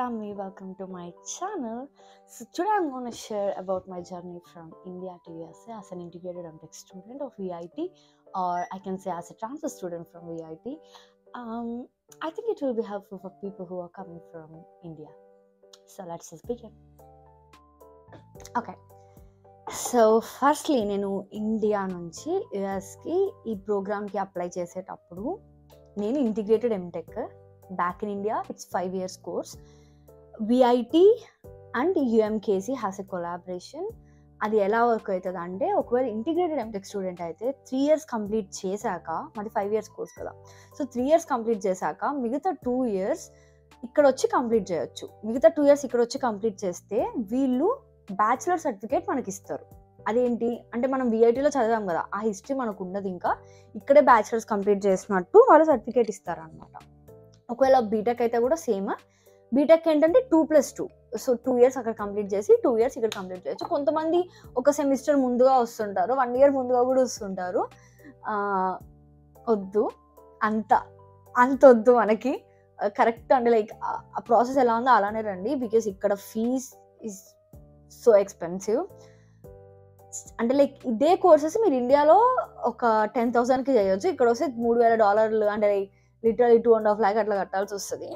family, welcome to my channel. So today I'm going to share about my journey from India to USA as an integrated MTech student of VIT, or I can say as a transfer student from VIT. Um, I think it will be helpful for people who are coming from India. So let's just begin. Okay so firstly నేను India నుంచి యుఎస్కి ఈ ప్రోగ్రామ్కి apply చేసేటప్పుడు నేను integrated MTech back in India it's five years course VIT and UMKC has a collaboration అది ఎలా work అవుతుంది అంటే ఒకవేళ ఇంటిగ్రేటెడ్ ఎంటెక్ స్టూడెంట్ అయితే త్రీ ఇయర్స్ కంప్లీట్ చేశాక మాది ఫైవ్ ఇయర్స్ కోర్స్ కదా సో త్రీ ఇయర్స్ కంప్లీట్ చేశాక మిగతా టూ ఇయర్స్ ఇక్కడ వచ్చి కంప్లీట్ చేయొచ్చు మిగతా టూ ఇయర్స్ ఇక్కడ వచ్చి కంప్లీట్ చేస్తే వీళ్ళు బ్యాచిలర్ సర్టిఫికేట్ మనకి ఇస్తారు అదేంటి అంటే మనం విఐటీలో చదివాం కదా ఆ హిస్టరీ మనకు ఉండదు ఇంకా ఇక్కడే బ్యాచిలర్స్ కంప్లీట్ చేసినట్టు వాళ్ళు సర్టిఫికేట్ ఇస్తారు అనమాట ఒకవేళ బీటెక్ అయితే కూడా సేమ్ బీటెక్ ఏంటంటే two plus two so two years అక్కడ కంప్లీట్ చేసి టూ ఇయర్స్ ఇక్కడ కంప్లీట్ చేయొచ్చు కొంతమంది ఒక సెమిస్టర్ ముందుగా వస్తుంటారు వన్ ఇయర్ ముందుగా కూడా వస్తుంటారు ఆ, వద్దు అంత అంత వద్దు మనకి కరెక్ట్ అంటే లైక్ ఆ ప్రాసెస్ ఎలా ఉందో అలానే రండి బికాస్ ఇక్కడ ఫీజ్ ఇస్ సో ఎక్స్పెన్సివ్ అంటే లైక్ ఇదే కోర్సెస్ మీరు ఇండియాలో ఒక టెన్ థౌసండ్కి చేయొచ్చు ఇక్కడ వస్తే మూడు వేల డాలర్లు అంటే like literally two and half lakh అట్లా కట్టాల్సి వస్తుంది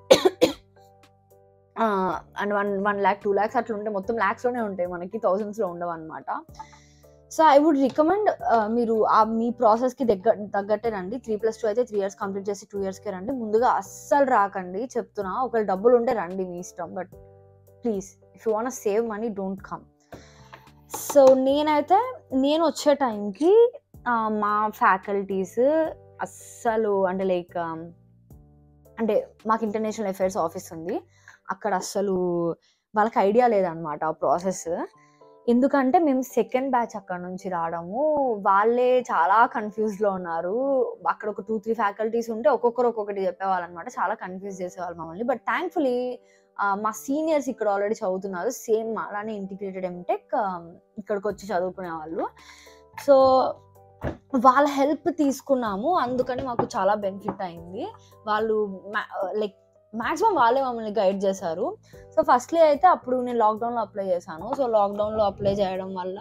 and one one lakh two lakhs అట్లా ఉంటే మొత్తం ల్యాక్స్లోనే ఉంటాయి మనకి థౌసండ్స్లో ఉండవు అనమాట సో ఐ వుడ్ రికమెండ్ మీరు ఆ మీ ప్రాసెస్కి దగ్గర తగ్గట్టే రండి త్రీ ప్లస్ టూ అయితే త్రీ ఇయర్స్ కంప్లీట్ చేసి టూ ఇయర్స్కే రండి ముందుగా అస్సలు రాకండి చెప్తున్నా ఒకవేళ డబ్బులు ఉంటే రండి మీ ఇష్టం but please if you want save money don't come so నేనైతే నేను వచ్చే టైంకి మా ఫ్యాకల్టీస్ అస్సలు అంటే లైక్ అంటే మాకు ఇంటర్నేషనల్ అఫైర్స్ ఆఫీస్ ఉంది అక్కడ అస్సలు వాళ్ళకి ఐడియా లేదనమాట ఆ ప్రాసెస్ ఎందుకంటే మేము సెకండ్ బ్యాచ్ అక్కడ నుంచి రావడము వాళ్ళే చాలా కన్ఫ్యూజ్లో ఉన్నారు అక్కడ ఒక టూ త్రీ ఫ్యాకల్టీస్ ఉంటే ఒక్కొక్కరు ఒక్కొక్కటి చెప్పేవాళ్ళు అనమాట చాలా కన్ఫ్యూజ్ చేసేవాళ్ళు మమ్మల్ని బట్ థ్యాంక్ఫుల్లీ మా సీనియర్స్ ఇక్కడ ఆల్రెడీ చదువుతున్నారు సేమ్ అలానే ఇంటిగ్రేటెడ్ ఎంటెక్ ఇక్కడికి వచ్చి చదువుకునే వాళ్ళు సో వాళ్ళ హెల్ప్ తీసుకున్నాము అందుకని మాకు చాలా బెనిఫిట్ అయింది వాళ్ళు లైక్ మాక్సిమం వాళ్ళే మమ్మల్ని గైడ్ చేశారు సో ఫస్ట్లీ అయితే అప్పుడు నేను లాక్డౌన్లో అప్లై చేశాను సో లాక్డౌన్లో అప్లై చేయడం వల్ల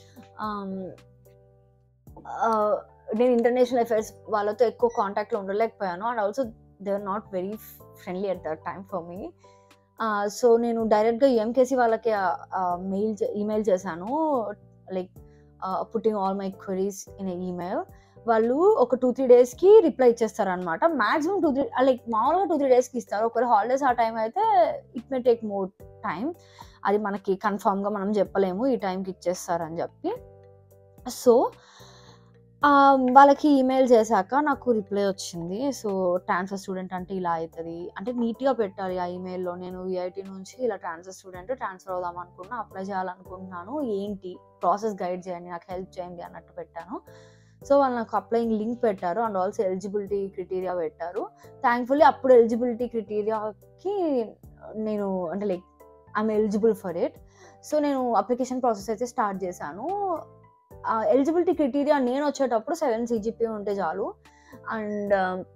నేను ఇంటర్నేషనల్ అఫైర్స్ వాళ్ళతో ఎక్కువ కాంటాక్ట్లో ఉండలేకపోయాను and also they are not very friendly at that time for me so నేను డైరెక్ట్గా యుఎంకేసి వాళ్ళకి మెయిల్ ఈమెయిల్ చేశాను like putting all my queries in email వాళ్ళు ఒక టూ త్రీ డేస్కి రిప్లై ఇచ్చేస్తారు అనమాట మాక్సిమం టూ త్రీ లైక్ మామూలుగా టూ త్రీ డేస్కి ఇస్తారు ఒకవేళ హాలిడేస్ ఆ టైం అయితే it may take more time అది మనకి కన్ఫామ్గా మనం చెప్పలేము ఈ టైంకి ఇచ్చేస్తారని చెప్పి సో వాళ్ళకి ఈమెయిల్ చేశాక నాకు రిప్లై వచ్చింది సో ట్రాన్స్ఫర్ స్టూడెంట్ అంటే ఇలా అవుతుంది అంటే నీట్గా పెట్టాలి ఆ ఈమెయిల్లో నేను విఐటి నుంచి ఇలా ట్రాన్స్ఫర్ స్టూడెంట్ ట్రాన్స్ఫర్ అవుదాం అనుకున్నా అప్లై చేయాలనుకుంటున్నాను ఏంటి ప్రాసెస్ గైడ్ చేయండి నాకు హెల్ప్ చేయండి అన్నట్టు పెట్టాను సో వాళ్ళు నాకు అప్లయింగ్ లింక్ పెట్టారు అండ్ ఆల్సో ఎలిజిబిలిటీ క్రిటీరియా పెట్టారు థ్యాంక్ఫుల్లీ అప్పుడు ఎలిజిబిలిటీ క్రిటీరియాకి నేను అంటే like I'm eligible for it so నేను అప్లికేషన్ ప్రాసెస్ అయితే స్టార్ట్ చేశాను ఎలిజిబిలిటీ క్రిటీరియా నేను వచ్చేటప్పుడు సెవెన్ సిజిపి ఉంటే చాలు అండ్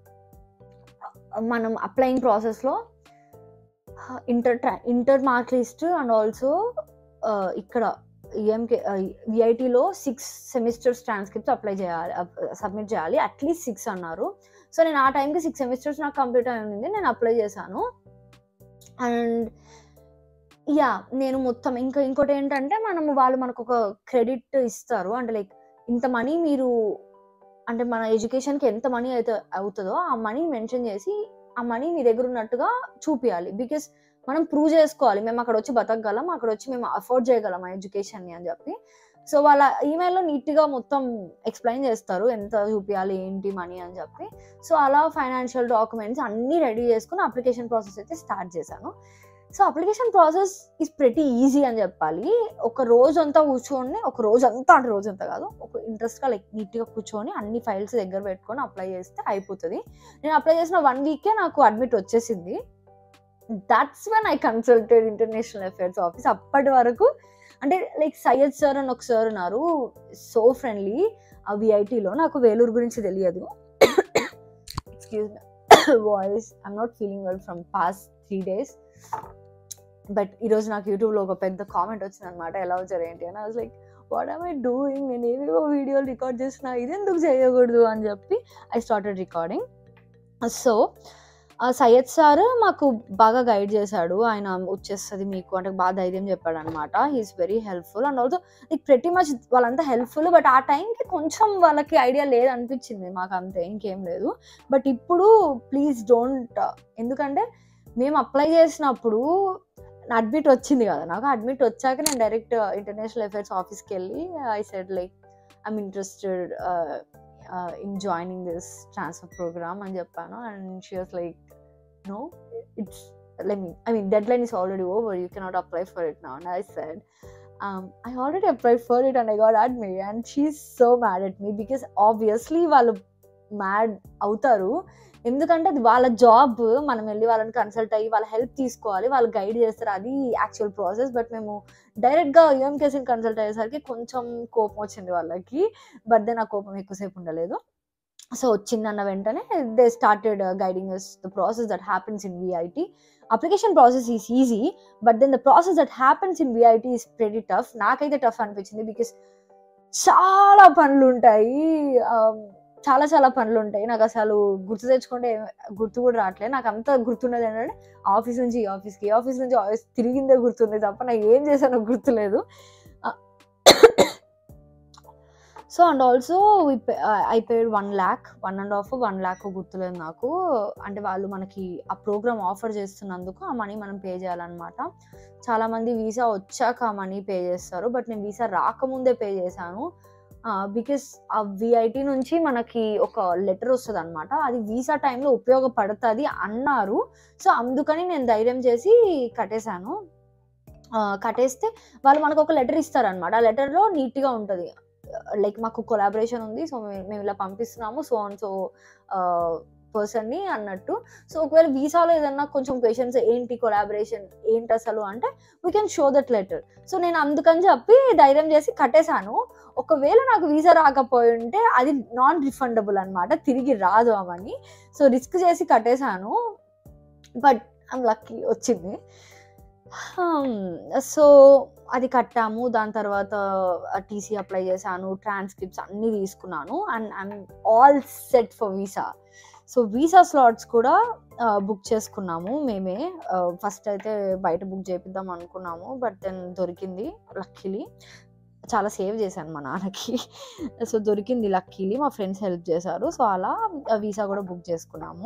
మనం అప్లయింగ్ ప్రాసెస్లో inter inter mark list and also ఇక్కడ ఎంకే విఐటీలో సిక్స్ సెమిస్టర్స్ ట్రాన్స్క్రిప్ట్స్ అప్లై చేయాలి సబ్మిట్ చేయాలి అట్లీస్ట్ సిక్స్ అన్నారు సో నేను ఆ టైంకి సిక్స్ సెమిస్టర్స్ నాకు కంప్లీట్ అయి ఉంది నేను అప్లై చేశాను అండ్ యా నేను మొత్తం ఇంకా ఇంకోటి ఏంటంటే మనం వాళ్ళు మనకు ఒక క్రెడిట్ ఇస్తారు అంటే లైక్ ఇంత మనీ మీరు అంటే మన ఎడ్యుకేషన్కి ఎంత మనీ అయితే అవుతుందో ఆ మనీ మెన్షన్ చేసి ఆ మనీ మీ దగ్గర ఉన్నట్టుగా చూపించాలి బికాస్ మనం ప్రూవ్ చేసుకోవాలి మేము అక్కడ వచ్చి బతకగలం అక్కడ వచ్చి మేము అఫోర్డ్ చేయగలం ఆ ఎడ్యుకేషన్ని అని చెప్పి సో వాళ్ళ ఈమెయిల్లో నీట్గా మొత్తం ఎక్స్ప్లెయిన్ చేస్తారు ఎంత చూపించాలి ఏంటి మనీ అని చెప్పి సో అలా ఫైనాన్షియల్ డాక్యుమెంట్స్ అన్నీ రెడీ చేసుకుని అప్లికేషన్ ప్రాసెస్ అయితే స్టార్ట్ చేశాను so application process is pretty easy అని చెప్పాలి ఒక రోజు అంతా కూర్చొని ఒక రోజు అంతా అంటే రోజు అంతా కాదు ఒక ఇంట్రెస్ట్గా లైక్ నీట్గా కూర్చొని అన్ని ఫైల్స్ దగ్గర పెట్టుకొని అప్లై చేస్తే అయిపోతుంది నేను అప్లై చేసిన వన్ వీకే నాకు అడ్మిట్ వచ్చేసింది that's when I consulted international affairs office అప్పటి వరకు అంటే లైక్ సయ్యద్ సార్ అని ఒక సార్ ఉన్నారు సో ఫ్రెండ్లీ ఆ విఐటీలో నాకు వేలూరు గురించి తెలియదు excuse voice I'm not feeling well from past three days but ఈరోజు నాకు యూట్యూబ్లో ఒక పెద్ద కామెంట్ వచ్చింది అనమాట ఎలా వచ్చారు ఏంటి అని was like what am I doing నేను ఏవేవో వీడియోలు రికార్డ్ చేస్తున్నా ఇది ఎందుకు చేయకూడదు అని చెప్పి I started recording so Syed sir మాకు బాగా గైడ్ చేశాడు ఆయన వచ్చేస్తుంది మీకు అంటే బాగా ధైర్యం చెప్పాడు అనమాట he is very helpful and also like ప్రతి మచ్ వాళ్ళంతా హెల్ప్ఫుల్ బట్ ఆ టైంకి కొంచెం వాళ్ళకి ఐడియా లేదు అనిపించింది మాకు అంతే ఇంకేం లేదు బట్ ఇప్పుడు ప్లీజ్ డోంట్ ఎందుకంటే మేము అప్లై చేసినప్పుడు అడ్మిట్ వచ్చింది కదా నాకు అడ్మిట్ వచ్చాక నేను డైరెక్ట్ ఇంటర్నేషనల్ అఫైర్స్ ఆఫీస్కి వెళ్ళి I said like I'm interested in joining this transfer program అని చెప్పాను and she was like no it's let me i mean deadline is already over you cannot apply for it now and i said um, i already applied for it and i got admitted and she's so mad at me because obviously వాళ్ళు mad అవుతారు ఎందుకంటే అది వాళ్ళ job మనం వెళ్ళి వాళ్ళని consult అయ్యి వాళ్ళ హెల్ప్ తీసుకోవాలి వాళ్ళు గైడ్ చేస్తారు అది యాక్చువల్ ప్రాసెస్ బట్ మేము డైరెక్ట్గా యూఎంకేసీని కన్సల్ట్ అయ్యేసరికి కొంచెం కోపం వచ్చింది వాళ్ళకి బట్ దెన్ ఆ కోపం ఎక్కువసేపు ఉండలేదు సో వచ్చిందన్న వెంటనే they started guiding the process that happens in VIT application process is easy but then the process that happens in VIT is very tough నాకైతే టఫ్ అనిపించింది బికాస్ చాలా పనులు ఉంటాయి um, చాలా చాలా పనులు ఉంటాయి నాకు అసలు గుర్తు తెచ్చుకుంటే ఏం- గుర్తు కూడా రావట్లేదు నాకు అంత గుర్తున్నది ఏంటంటే ఆఫీస్ నుంచి ఈ ఆఫీస్కి ఈ ఆఫీస్ నుంచి ఆఫీస్ తిరిగిందే గుర్తుంది తప్ప నాకు ఏం చేశానో గుర్తులేదు so and also I paid one lakh one and half one lakh గుర్తులేదు నాకు అంటే వాళ్ళు మనకి ఆ ప్రోగ్రామ్ ఆఫర్ చేస్తున్నందుకు ఆ మనీ మనం పే చేయాలన్నమాట చాలా మంది వీసా వచ్చాక ఆ మనీ పే చేస్తారు బట్ నేను వీసా రాకముందే పే చేశాను బికాస్ ఆ విఐటి నుంచి మనకి ఒక లెటర్ వస్తుంది అనమాట అది వీసా టైంలో ఉపయోగపడుతుంది అన్నారు సో అందుకని నేను ధైర్యం చేసి కట్టేశాను ఆ, కట్టేస్తే వాళ్ళు మనకు ఒక లెటర్ ఇస్తారనమాట ఆ లెటర్లో నీట్గా ఉంటుంది లైక్ మాకు కొలాబరేషన్ ఉంది సో మేము ఇలా పంపిస్తున్నాము సో అండ్ సో పర్సన్ని అన్నట్టు సో ఒకవేళ వీసాలో ఏదన్నా కొంచెం క్వశ్చన్స్ ఏంటి కొలాబరేషన్ ఏంటి అసలు అంటే we can show that letter so నేను అందుకని చెప్పి ధైర్యం చేసి కట్టేశాను ఒకవేళ నాకు వీసా రాకపోయి ఉంటే అది నాన్ రిఫండబుల్ అనమాట తిరిగి రాదు అవని సో రిస్క్ చేసి కట్టేశాను బట్ ఐమ్ లక్కీ వచ్చింది సో అది కట్టాము దాని తర్వాత టీసీ అప్లై చేశాను ట్రాన్స్క్రిప్ట్స్ అన్నీ తీసుకున్నాను and I'm all set for visa so visa slots కూడా బుక్ చేసుకున్నాము మేమే ఫస్ట్ అయితే బయట బుక్ చేపిద్దాం అనుకున్నాము బట్ దెన్ దొరికింది లక్కీలీ చాలా సేవ్ చేశాను మా నాన్నకి సో దొరికింది లక్కీలీ మా ఫ్రెండ్స్ హెల్ప్ చేశారు సో అలా వీసా కూడా బుక్ చేసుకున్నాము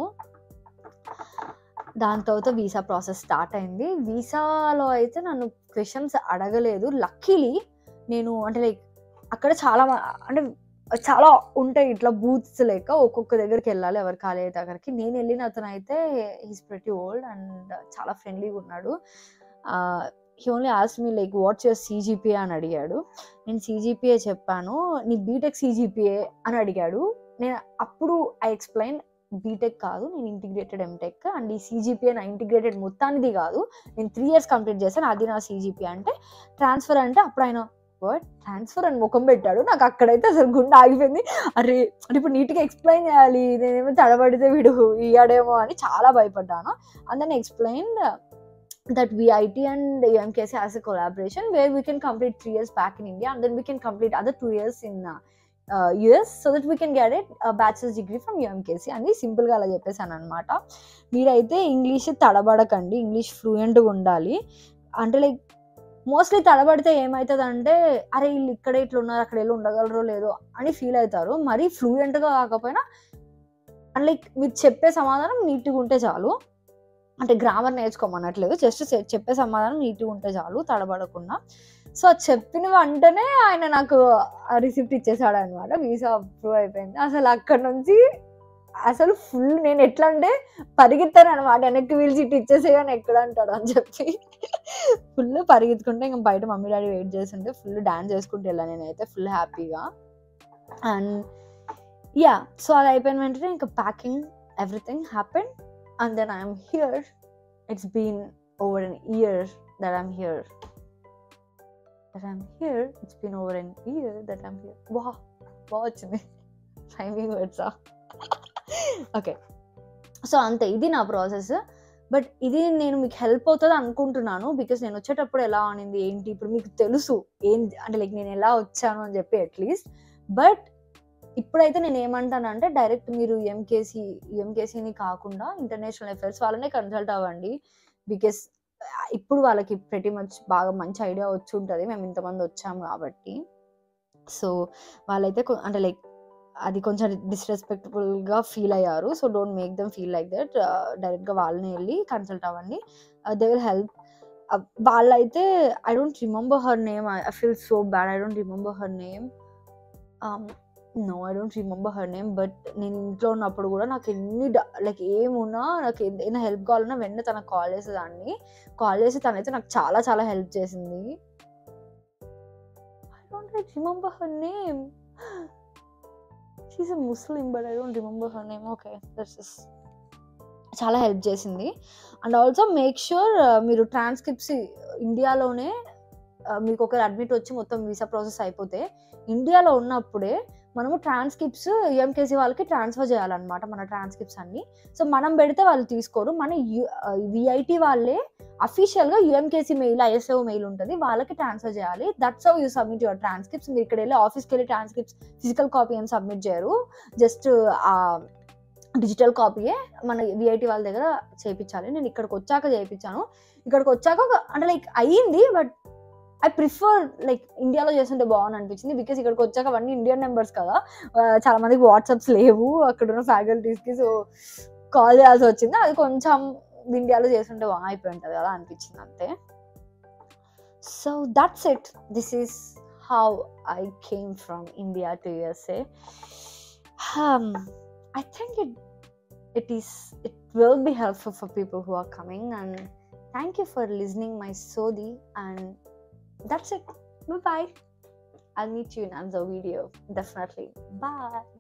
దాని తర్వాత వీసా ప్రాసెస్ స్టార్ట్ అయింది వీసాలో అయితే నన్ను క్వశ్చన్స్ అడగలేదు లక్కీలీ నేను అంటే లైక్ అక్కడ చాలా మ- అంటే చాలా ఉంటాయి ఇట్లా బూత్స్ లెక్క ఒక్కొక్క దగ్గరికి వెళ్ళాలి ఎవరి ఖాళీ అయితే దగ్గరికి నేను వెళ్ళిన అతను అయితే హీస్ ప్రతి ఓల్డ్ అండ్ చాలా ఫ్రెండ్లీగా ఉన్నాడు హీ ఓన్లీ ఆస్ me like what's your CGPA అని అడిగాడు నేను సీజీపీఏ చెప్పాను నీ బీటెక్ సీజీపీఏ అని అడిగాడు నేను అప్పుడు ఐ ఎక్స్ప్లెయిన్ బీటెక్ కాదు నేను ఇంటిగ్రేటెడ్ ఎంటెక్ అండ్ ఈ సీజీపీఏ నా ఇంటిగ్రేటెడ్ మొత్తానిది కాదు నేను త్రీ ఇయర్స్ కంప్లీట్ చేశాను అది నా సీజీపీ అంటే ట్రాన్స్ఫర్ అంటే అప్పుడు ఆయన వర్డ్ ట్రాన్స్ఫర్ అని ముఖం పెట్టాడు నాకు అక్కడైతే అసలు గుండె ఆగిపోయింది అరే అంటే ఇప్పుడు నీట్గా ఎక్స్ప్లెయిన్ చేయాలి నేనేమో తడబడితే వీడు ఇయ్యాడేమో అని చాలా భయపడ్డాను and then explain that VIT and UMKC has a collaboration where we can complete three years back in India and then we can complete other two years in uh, uh, US so that we can get it a bachelor's degree from UMKC అని సింపుల్గా అలా చెప్పేశాను అనమాట మీరైతే English తడబడకండి English ఫ్లూయెంట్గా ఉండాలి అంటే like mostly తడబడితే ఏమవుతుంది అంటే అరే వీళ్ళు ఇక్కడ ఇట్లా ఉన్నారు అక్కడ వెళ్ళి ఉండగలరో లేదో అని ఫీల్ అవుతారు మరీ ఫ్లూయెంట్గా కాకపోయినా అండ్ లైక్ మీరు చెప్పే సమాధానం నీట్గా ఉంటే చాలు అంటే గ్రామర్ నేర్చుకోమనట్లేదు జస్ట్ చెప్పే సమాధానం నీట్గా ఉంటే చాలు తడబడకుండా సో చెప్పిన వెంటనే ఆయన నాకు రిసిప్ట్ ఇచ్చేసాడు అనమాట వీసా అప్రూవ్ అయిపోయింది అసలు అక్కడ నుంచి అసలు ఫుల్ నేను ఎట్లా అంటే పరిగెత్తాను అనమాట వెనక్కి వీల్చి ఇటు ఇచ్చేసేయని ఎక్కడ అంటాడు అని చెప్పి ఫుల్ పరిగెత్తుకుంటే ఇంకా బయట మమ్మీ డాడీ వెయిట్ చేస్తుంటే ఫుల్ డాన్స్ చేసుకుంటూ వెళ్ళాను నేనైతే ఫుల్ హ్యాపీగా అండ్ యా సో అది అయిపోయిన వెంటనే ఇంకా packing everything happen and then I'm here. It's been over an year that I'm here. That I'm here. It's been over an year that I'm here. Wow, watch me. Rhyming words. Okay so అంతే ఇది నా process but ఇది నేను మీకు help అవుతుంది అనుకుంటున్నాను because నేను వచ్చేటప్పుడు ఎలా అనింది ఏంటి ఇప్పుడు మీకు తెలుసు ఏం అంటే లైక్ నేను ఎలా వచ్చాను అని చెప్పి అట్లీస్ట్ బట్ ఇప్పుడైతే నేను ఏమంటానంటే డైరెక్ట్ మీరు ఎంకేసీ ఎంకేసీని కాకుండా ఇంటర్నేషనల్ అఫైర్స్ వాళ్ళనే కన్సల్ట్ అవ్వండి బికాస్ ఇప్పుడు వాళ్ళకి ప్రతి మచ్ బాగా మంచి ఐడియా వచ్చి ఉంటుంది మేము ఇంతమంది వచ్చాము కాబట్టి సో వాళ్ళైతే కొ- అంటే లైక్ అది కొంచెం డిస్రెస్పెక్టబుల్గా ఫీల్ అయ్యారు so don't make them feel like that డైరెక్ట్గా వాళ్ళని వెళ్ళి కన్సల్ట్ అవ్వండి దే విల్ హెల్ప్ వాళ్ళైతే I don't remember her name I feel so bad I don't remember her name no I don't remember her name but నేను ఇంట్లో ఉన్నప్పుడు కూడా నాకు ఎన్ని లైక్ ఏమున్నా నాకు ఏదైనా హెల్ప్ కావాలన్నా వెంటనే తనకు కాల్ చేసేదాన్ని కాల్ చేసి తనైతే నాకు చాలా చాలా హెల్ప్ చేసింది I don't remember her name she's a Muslim but I don't remember her name okay that's చాలా హెల్ప్ చేసింది అండ్ ఆల్సో మేక్ ష్యూర్ మీరు ట్రాన్స్క్రిప్ట్స్ ఇండియాలోనే uh, మీకు ఒకరు అడ్మిట్ వచ్చి మొత్తం వీసా ప్రాసెస్ అయిపోతే ఇండియాలో ఉన్నప్పుడే మనము ట్రాన్స్క్రిప్ట్స్ యుఎంకేసీ వాళ్ళకి ట్రాన్స్ఫర్ చేయాలన్నమాట మన ట్రాన్స్క్రిప్ట్స్ అన్ని సో మనం పెడితే వాళ్ళు తీసుకోరు మన విఐటి వాళ్ళే అఫీషియల్గా యుఎంకేసీ మెయిల్ ఐఎస్ఓ మెయిల్ ఉంటుంది వాళ్ళకి ట్రాన్స్ఫర్ చేయాలి that's how you submit your transcripts మీరు ఇక్కడ వెళ్ళి ఆఫీస్కి వెళ్ళి ట్రాన్స్క్రిప్ట్స్ ఫిజికల్ కాపీ ఏం సబ్మిట్ చేయరు జస్ట్ ఆ డిజిటల్ కాపీయే మన విఐటి వాళ్ళ దగ్గర చేయించాలి నేను ఇక్కడికి వచ్చాక చేయించాను ఇక్కడికి వచ్చాక ఒక- అంటే లైక్ అయ్యింది బట్ ఐ ప్రిఫర్ లైక్ ఇండియాలో చేస్తుంటే బాగుంది అనిపించింది బికాస్ ఇక్కడికి వచ్చాక అవన్నీ ఇండియన్ నెంబర్స్ కదా ఆ, చాలా మందికి వాట్సాప్స్ లేవు అక్కడ ఉన్న ఫ్యాకల్టీస్కి సో కాల్ చేయాల్సి వచ్చింది అది కొంచెం ఇండియాలో చేస్తుంటే బాగా అయిపోయి ఉంటుంది కదా అనిపించింది అంతే so that's it this is how I came from India to USA I think it it is it will be helpful for people who are coming and thank you for listening my sodi and that's it bye bye i'll meet you in another video definitely bye